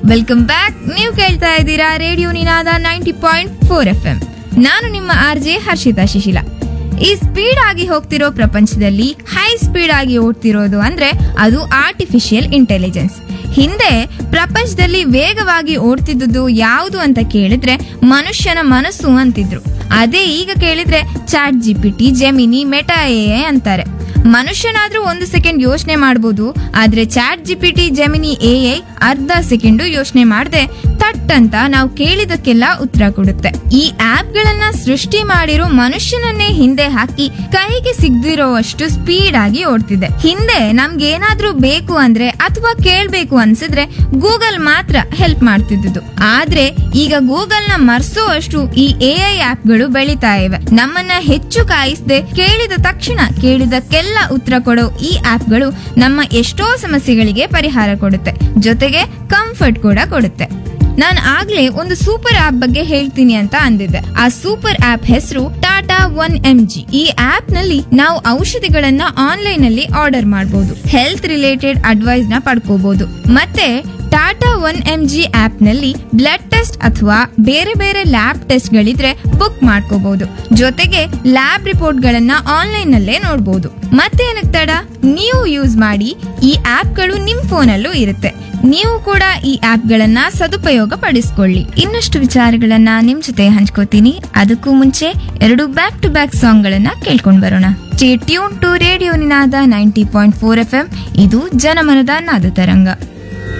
welcome back ನೀವು ಕೇಳ್ತಾ ಇದ್ದೀರಾ radio Ninada ninety point four F M ನಾನು ನಿಮ್ಮ ಆರ್ ಜೆ ಹರ್ಷಿತಾ ಶಿಶಿಲ ಈ ಸ್ಪೀಡ್ ಆಗಿ ಹೋಗ್ತಿರೋ ಪ್ರಪಂಚದಲ್ಲಿ ಹೈ ಸ್ಪೀಡ್ ಆಗಿ ಓಡ್ತಿರೋದು ಅಂದ್ರೆ ಅದು ಆರ್ಟಿಫಿಷಿಯಲ್ ಇಂಟೆಲಿಜೆನ್ಸ್ ಹಿಂದೆ ಪ್ರಪಂಚದಲ್ಲಿ ವೇಗವಾಗಿ ಓಡ್ತಿದ್ದುದು ಯಾವುದು ಅಂತ ಕೇಳಿದ್ರೆ ಮನುಷ್ಯನ ಮನಸ್ಸು ಅಂತಿದ್ರು ಅದೇ ಈಗ ಕೇಳಿದ್ರೆ ChatGPT Gemini Meta A ಅಂತಾರೆ ಮನುಷ್ಯನಾದ್ರೂ ಒಂದು ಸೆಕೆಂಡ್ ಯೋಚನೆ ಮಾಡ್ಬೋದು ಆದ್ರೆ ಚಾಟ್ ಜಿಪಿಟಿ ಜೆಮಿನಿ ಎ ಅರ್ಧ ಸೆಕೆಂಡು ಯೋಚನೆ ಮಾಡದೆ ತಟ್ ಅಂತ ನಾವು ಕೇಳಿದಕ್ಕೆಲ್ಲ ಉತ್ತರ ಕೊಡುತ್ತೆ ಈ ಆಪ್ ಗಳನ್ನ ಸೃಷ್ಟಿ ಮಾಡಿರೋ ಮನುಷ್ಯನನ್ನೇ ಹಿಂದೆ ಹಾಕಿ ಕೈಗೆ ಸಿಗದಿರೋವಷ್ಟು ಸ್ಪೀಡ್ ಆಗಿ ಓಡ್ತಿದೆ ಹಿಂದೆ ನಮ್ಗೆ ಏನಾದ್ರೂ ಬೇಕು ಅಂದ್ರೆ ಅಥವಾ ಕೇಳ್ಬೇಕು ಅನ್ಸಿದ್ರೆ ಗೂಗಲ್ ಮಾತ್ರ ಹೆಲ್ಪ್ ಮಾಡ್ತಿದ್ದು ಆದ್ರೆ ಈಗ ಗೂಗಲ್ ನ ಮರ್ಸೋವಷ್ಟು ಈ ಎ ಐ ಆಪ್ಗಳು ಬೆಳಿತಾ ಇವೆ ನಮ್ಮನ್ನ ಹೆಚ್ಚು ಕಾಯಿಸದೆ ಕೇಳಿದ ತಕ್ಷಣ ಕೇಳಿದಕ್ಕೆಲ್ಲ ಉತ್ತರ ಕೊಡೋ ಈ ಆಪ್ಗಳು ನಮ್ಮ ಎಷ್ಟೋ ಸಮಸ್ಯೆಗಳಿಗೆ ಪರಿಹಾರ ಕೊಡುತ್ತೆ ಜೊತೆಗೆ ಕಂಫರ್ಟ್ ಕೂಡ ಕೊಡುತ್ತೆ ನಾನು ಆಗ್ಲೇ ಒಂದು ಸೂಪರ್ ಆಪ್ ಬಗ್ಗೆ ಹೇಳ್ತೀನಿ ಅಂತ ಅಂದಿದ್ದೆ ಆ ಸೂಪರ್ ಆಪ್ ಹೆಸರು ಟಾಟಾ ಒನ್ ಎಂ ಜಿ ಈ ಆಪ್ ನಲ್ಲಿ ನಾವು ಔಷಧಿಗಳನ್ನ ಆನ್ಲೈನ್ ಅಲ್ಲಿ ಆರ್ಡರ್ ಮಾಡಬಹುದು ಹೆಲ್ತ್ ರಿಲೇಟೆಡ್ ಅಡ್ವೈಸ್ ನ ಪಡ್ಕೋಬಹುದು ಮತ್ತೆ Tata one M G app ನಲ್ಲಿ ಬ್ಲಡ್ ಟೆಸ್ಟ್ ಅಥವಾ ಬೇರೆ ಬೇರೆ ಲ್ಯಾಬ್ ಟೆಸ್ಟ್ ಗಳಿದ್ರೆ ಬುಕ್ ಮಾಡ್ಕೋಬಹುದು ಜೊತೆಗೆ ಲ್ಯಾಬ್ ರಿಪೋರ್ಟ್ ಗಳನ್ನ ಆನ್ಲೈನ್ ನಲ್ಲೇ ನೋಡಬಹುದು ಮತ್ತೇನಕ್ ತಡ ನೀವು ಯೂಸ್ ಮಾಡಿ ಈ ಆಪ್ಗಳು ನಿಮ್ ಫೋನಲ್ಲೂ ಇರುತ್ತೆ ನೀವು ಕೂಡ ಈ ಆಪ್ಗಳನ್ನ ಸದುಪಯೋಗ ಪಡಿಸ್ಕೊಳ್ಳಿ ಇನ್ನಷ್ಟು ವಿಚಾರಗಳನ್ನ ನಿಮ್ ಜೊತೆ ಹಂಚ್ಕೋತೀನಿ ಅದಕ್ಕೂ ಮುಂಚೆ ಎರಡು ಬ್ಯಾಕ್ ಟು ಬ್ಯಾಕ್ ಸಾಂಗ್ ಗಳನ್ನ ಕೇಳ್ಕೊಂಡ್ ಬರೋಣ tune to radio Ninada ninety point four F M ಇದು ಜನಮನದ ನಾದ ತರಂಗ